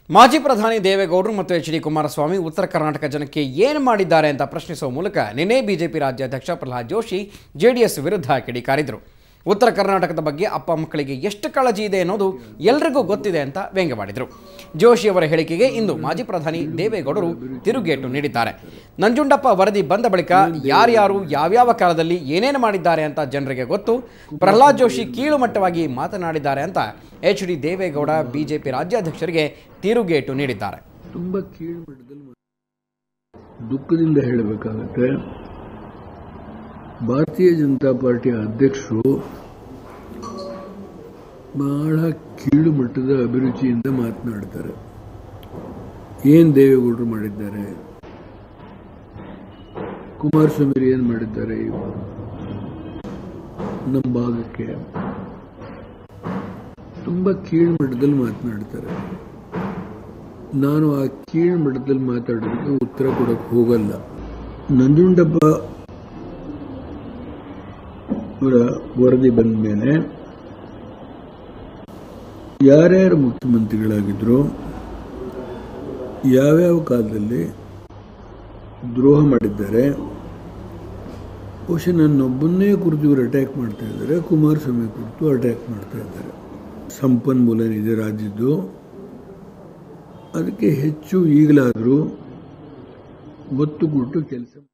ಮಾಜಿ ಪ್ರಧಾನಿ ದೇವೇಗೌಡರು ಮತ್ತು ಎಚ್ ಡಿ ಕುಮಾರಸ್ವಾಮಿ ಉತ್ತರ ಕರ್ನಾಟಕ ಜನಕ್ಕೆ ಏನು ಮಾಡಿದ್ದಾರೆ ಅಂತ ಪ್ರಶ್ನಿಸುವ ಮೂಲಕ ನಿನ್ನೆ ಬಿಜೆಪಿ ರಾಜ್ಯಾಧ್ಯಕ್ಷ ಪ್ರಹ್ಲಾದ್ ಜೋಶಿ ಜೆಡಿಎಸ್ ವಿರುದ್ಧ ಕಿಡಿಕಾರಿದರು ಉತ್ತರ ಕರ್ನಾಟಕದ ಬಗ್ಗೆ ಅಪ್ಪ ಮಕ್ಕಳಿಗೆ ಎಷ್ಟು ಕಾಳಜಿ ಇದೆ ಅನ್ನೋದು ಎಲ್ರಿಗೂ ಗೊತ್ತಿದೆ ಅಂತ ವ್ಯಂಗ್ಯವಾಡಿದರು ಜೋಶಿ ಅವರ ಹೇಳಿಕೆಗೆ ಇಂದು ಮಾಜಿ ಪ್ರಧಾನಿ ದೇವೇಗೌಡರು ತಿರುಗೇಟು ನೀಡಿದ್ದಾರೆ ನಂಜುಂಡಪ್ಪ ವರದಿ ಬಂದ ಬಳಿಕ ಯಾರ್ಯಾರು ಯಾವ್ಯಾವ ಕಾಲದಲ್ಲಿ ಏನೇನು ಮಾಡಿದ್ದಾರೆ ಅಂತ ಜನರಿಗೆ ಗೊತ್ತು ಪ್ರಹ್ಲಾದ್ ಜೋಶಿ ಕೀಳುಮಟ್ಟವಾಗಿ ಮಾತನಾಡಿದ್ದಾರೆ ಅಂತ ಎಚ್ ಡಿ ದೇವೇಗೌಡ ಬಿಜೆಪಿ ರಾಜ್ಯಾಧ್ಯಕ್ಷರಿಗೆ ತಿರುಗೇಟು ನೀಡಿದ್ದಾರೆ ತುಂಬ ಕೀಳು ಮಟ್ಟದಲ್ಲಿ ಮಾತಾಡ್ತಾರೆ. ದುಃಖದಿಂದ ಹೇಳಬೇಕಾಗತ್ತೆ ಭಾರತೀಯ ಜನತಾ ಪಾರ್ಟಿಯ ಅಧ್ಯಕ್ಷರು ಬಹಳ ಕೀಳು ಮಟ್ಟದ ಅಭಿರುಚಿಯಿಂದ ಮಾತನಾಡ್ತಾರೆ ಏನ್ ದೇವೇಗೌಡರು ಮಾಡಿದ್ದಾರೆ ಕುಮಾರಸ್ವಾಮಿ ಏನ್ ಮಾಡಿದ್ದಾರೆ ನಮ್ಮ ಭಾಗಕ್ಕೆ ತುಂಬಾ ಕೀಳು ಮಟ್ಟದಲ್ಲಿ ಮಾತನಾಡ್ತಾರೆ ನಾನು ಆ ಕೀಳು ಮಟ್ಟದಲ್ಲಿ ಮಾತಾಡೋದಕ್ಕೆ ಉತ್ತರ ಕೊಡಕ್ಕೆ ಹೋಗಲ್ಲ ನಂಜುಂಡಪ್ಪ ಅವರ ವರದಿ ಬಂದ ಮೇಲೆ ಯಾರ್ಯಾರು ಮುಖ್ಯಮಂತ್ರಿಗಳಾಗಿದ್ರು ಯಾವ್ಯಾವ ಕಾಲದಲ್ಲಿ ದ್ರೋಹ ಮಾಡಿದ್ದಾರೆ ಬಹುಶಃ ನನ್ನೊಬ್ಬನ್ನೇ ಕುರಿತು ಇವರು ಅಟ್ಯಾಕ್ ಮಾಡ್ತಾ ಇದ್ದಾರೆ ಕುಮಾರಸ್ವಾಮಿ ಕುರಿತು ಅಟ್ಯಾಕ್ ಮಾಡ್ತಾ ಇದ್ದಾರೆ ಸಂಪನ್ಮೂಲ ಇದೆ ರಾಜ್ಯದ್ದು ಅದಕ್ಕೆ ಹೆಚ್ಚು ಈಗಲಾದರೂ ಒತ್ತು ಕೊಟ್ಟು ಕೆಲಸ